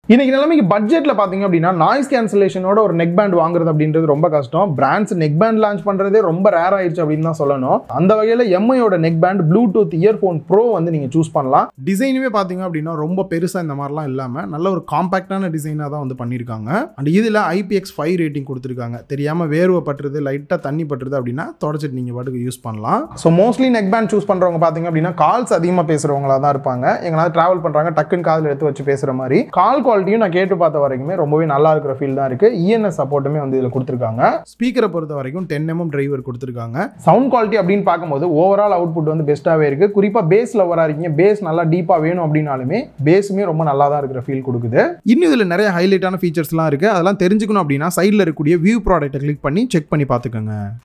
இன்னைக்கு நிலைமைக்கு பட்ஜெட்ல பாத்தீங்க அப்படின்னா நாய்ஸ் கேன்சலேஷனோட ஒரு நெக் பேண்ட் வாங்குறது அப்படின்றது ரொம்ப கஷ்டம் பிராண்ட்ஸ் நெக் பேண்ட் லான்ச் பண்றதே ரொம்ப ரேர் ஆயிடுச்சு அப்படின்னு தான் சொல்லணும் அந்த வகையில எம்ஐயோட neck band Bluetooth earphone pro வந்து நீங்க சூஸ் பண்ணலாம் டிசைனுமே பாத்தீங்க அப்படின்னா ரொம்ப பெருசா இந்த மாதிரிலாம் இல்லாம நல்ல ஒரு காம்பாக்டான டிசைனாக தான் வந்து பண்ணியிருக்காங்க அண்ட் இதுல ஐபிஎக்ஸ் ஃபைவ் ரேட்டிங் கொடுத்துருக்காங்க தெரியாம வேர்வை பட்டுறது லைட்டா தண்ணி பட்டுறது அப்படின்னா தொடச்சிட்டு நீங்க பாட்டுக்கு யூஸ் பண்ணலாம் so mostly neck band choose பண்றவங்க பாத்தீங்க அப்படின்னா கால்ஸ் அதிகமாக பேசுறவங்களா தான் இருப்பாங்க எங்களால் டிராவல் பண்றாங்க டக்குன்னு காதில் எடுத்து வச்சு பேசுற மாதிரி கால் குவாலிட்டியும் நான் கேட்டு பார்த்த வரைக்குமே ரொம்பவே நல்லா இருக்கிற ஃபீல் தான் இருக்கு இஎன்எஸ் சப்போர்ட்டுமே வந்து இதில் கொடுத்துருக்காங்க ஸ்பீக்கரை பொறுத்த வரைக்கும் டென் எம்எம் டிரைவர் கொடுத்துருக்காங்க சவுண்ட் குவாலிட்டி அப்படின்னு பார்க்கும்போது ஓவரால் அவுட்புட் வந்து பெஸ்ட்டாகவே இருக்கு குறிப்பாக பேஸ் லவராக இருக்கீங்க பேஸ் நல்லா டீப்பாக வேணும் அப்படின்னாலுமே பேஸுமே ரொம்ப நல்லா தான் இருக்கிற ஃபீல் கொடுக்குது இன்னும் இதில் நிறைய ஹைலைட்டான ஃபீச்சர்ஸ்லாம் இருக்கு அதெல்லாம் தெரிஞ்சுக்கணும் அப்படின்னா சைடில் இருக்கக்கூடிய வியூ ப்ராடக்ட்டை கிளிக் பண்ணி செக் பண்ணி பார்த்துக்கோங்க